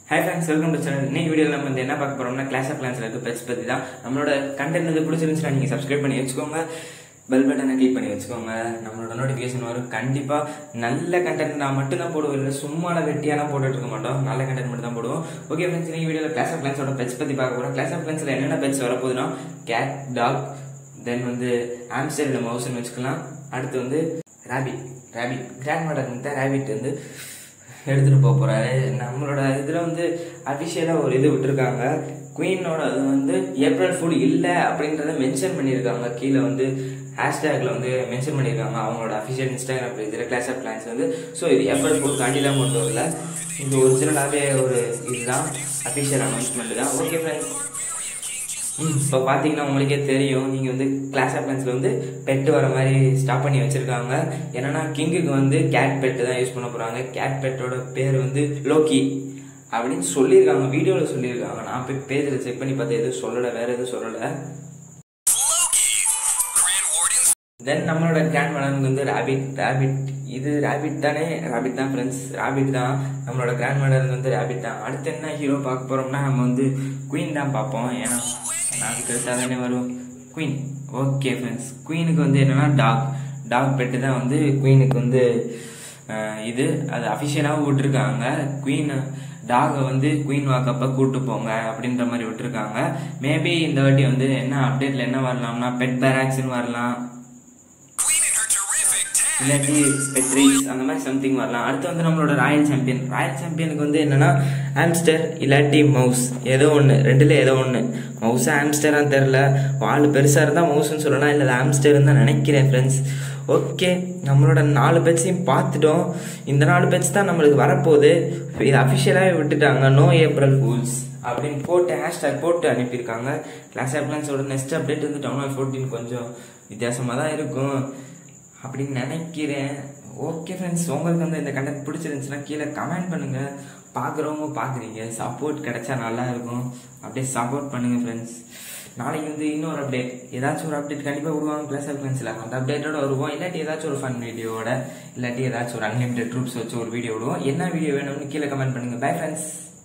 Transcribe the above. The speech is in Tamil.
high friends welcome to channel இன்னைக்கு வீடியோவில் நம்ம வந்து என்ன பார்க்க போறோம்னா கிளாஸ் ஆஃப் கிளான்ஸ்ல இருக்க பெட்ஸ் பத்தி தான் நம்மளோட கண்டென்ட் வந்து பிடிச்சிருந்துச்சுன்னா நீங்க சப்ஸ்கிரைப் பண்ணி வச்சுக்கோங்க பெல் பட்டனை கிளிக் பண்ணி வச்சுக்கோங்க நம்மளோட நோட்டிஃபிகேஷன் வரும் கண்டிப்பா நல்ல கண்டென்ட் நான் மட்டும் தான் போடுவோம் இல்லை சும்மால வெட்டியாலாம் போட்டுட்டு இருக்க மாட்டோம் நல்ல கண்டென்ட் மட்டும் தான் போடுவோம் ஓகே ஃப்ரெண்ட்ஸ் இன்னைக்கு வீடியோவில் கிளாஸ் ஆஃப் கிளான்ஸோட பெட்ஸ் பத்தி பார்க்க போறோம் கிளாஸ் ஆஃப் கிளான்ஸ்ல என்னென்ன பெட்ஸ் வரப்போகுதுன்னா கேட் டாக் தென் வந்து ஆம்ஸ்டர் இல்லை மவுஸ்னு வச்சுக்கலாம் அடுத்து வந்து ரேபிட் ரேபிட் கிராண்ட் மாடல் வந்து ரேபிட் வந்து எடுத்துட்டு போக போறாரு நம்மளோட இதுல வந்து அபிஷியலா ஒரு இது விட்டுருக்காங்க குயினோட அது வந்து ஏப்ரல் ஃபுட் இல்ல அப்படின்றத மென்ஷன் பண்ணியிருக்காங்க கீழே வந்து ஹேஷ்டேக்ல வந்து மென்ஷன் பண்ணியிருக்காங்க அவங்களோட அஃபிஷியல் இன்ஸ்டாகிராம் பேஜில் கிளாஸ் ஆஃப் பிளான்ஸ் வந்து ஸோ இது ஏப்ரல் ஃபுட் காண்டிலாம் கொண்டு வரல இது ஒரிஜினலாகவே ஒரு இதுதான் அஃபிஷியல் அனௌன்ஸ்மெண்ட் தான் ஓகே ஃப்ரெண்ட்ஸ் இப்போ பார்த்தீங்கன்னா உங்களுக்கே தெரியும் நீங்கள் வந்து கிளாஸ் ஆஃப் கிளான்ஸில் வந்து பெட்டு வர மாதிரி ஸ்டாப் பண்ணி வச்சுருக்காங்க என்னன்னா கிங்குக்கு வந்து கேட் பெட்டு தான் யூஸ் பண்ண போகிறாங்க கேட் பெட்டோட பேர் வந்து லோக்கி அப்படின்னு சொல்லியிருக்காங்க வீடியோவில் சொல்லியிருக்காங்க நான் போய் பேஜில் செக் பண்ணி பார்த்தேன் எதுவும் சொல்லலை வேற எதுவும் சொல்லலை தென் நம்மளோட கிராண்ட் மடனுக்கு வந்து ரேபிட் ரேபிட் இது ரேபிட் தானே ரேபிட் தான் ஃப்ரெண்ட்ஸ் ரேபிட் தான் நம்மளோட கிராண்ட் மடனுக்கு வந்து ரேபிட் தான் அடுத்து என்ன ஹீரோ பார்க்க போறோம்னா நம்ம வந்து குயின் தான் பார்ப்போம் ஏன்னா அதுக்கு அடுத்து தானே வரும் குயின் ஓகே ஃப்ரெண்ட்ஸ் குயினுக்கு வந்து என்னன்னா டாக் டாக் பெட்டு தான் வந்து குயினுக்கு வந்து அஹ், இது அது அஃபிஷியலாகவும் விட்டுருக்காங்க குயின் டாகை வந்து குயின் வாக்கப்ப கூட்டு போங்க அப்படின்ற மாதிரி விட்டுருக்காங்க மேபி இந்த வாட்டி வந்து என்ன அப்டேட்ல என்ன வரலாம்னா பெட் பேராக்ஸ்னு வரலாம் இல்லாட்டி பெட்ரிஸ் அந்த மாதிரி சம்திங் வரலாம் அடுத்து வந்து நம்மளோட ராயல் சாம்பியன் ராயல் சாம்பியனுக்கு வந்து என்னன்னா ஆம்ஸ்டர் இல்லாட்டி மவுஸ் ஏதோ ஒன்று ரெண்டுல ஏதோ ஒன்று மவுஸா ஆம்ஸ்டரான்னு தெரில வால் பெருசாக இருந்தால் மவுஸ்னு சொல்லலாம் இல்லை ஆம்ஸ்டர்னு தான் நினைக்கிறேன் ஃப்ரெண்ட்ஸ் ஓகே நம்மளோட நாலு பெட்ஸையும் பார்த்துட்டோம் இந்த நாலு பெட்ஸ் தான் நம்மளுக்கு வரப்போகுது இது அஃபிஷியலாகவே விட்டுட்டாங்க நோ ஏப்ரல் ஃபூல்ஸ் அப்படின்னு போட்டு ஹேஷ்டாக் போட்டு அனுப்பியிருக்காங்க கிளாஸ் ஆப்லான்ஸோட நெக்ஸ்ட் அப்டேட் வந்து டவுன் ஃபோர்டீன் கொஞ்சம் வித்தியாசமாக தான் இருக்கும் அப்படின்னு நினைக்கிறேன் ஓகே ஃப்ரெண்ட்ஸ் உங்களுக்கு வந்து இந்த கண்டென்ட் பிடிச்சிருந்துச்சுன்னா கீழே கமெண்ட் பண்ணுங்க பார்க்குறவங்க பார்க்குறீங்க சப்போர்ட் கிடைச்சா நல்லா இருக்கும் அப்படியே சப்போர்ட் பண்ணுங்க ஃப்ரெண்ட்ஸ் நாளைக்கு வந்து இன்னொரு அப்டேட் ஏதாச்சும் ஒரு அப்டேட் கண்டிப்பாக விடுவாங்க ப்ளஸ் ஃப்ரெண்ட்ஸில் அந்த அப்டேட்டோட வருவோம் இல்லாட்டி ஏதாச்சும் ஒரு ஃபன் வீடியோவோட இல்லாட்டி ஏதாச்சும் ஒரு அன்லிமிட்டட் ட்ரூப்ஸ் வச்சு ஒரு வீடியோ விடுவோம் என்ன வீடியோ வேணும்னு கீழே கமெண்ட் பண்ணுங்க பை ஃப்ரெண்ட்ஸ்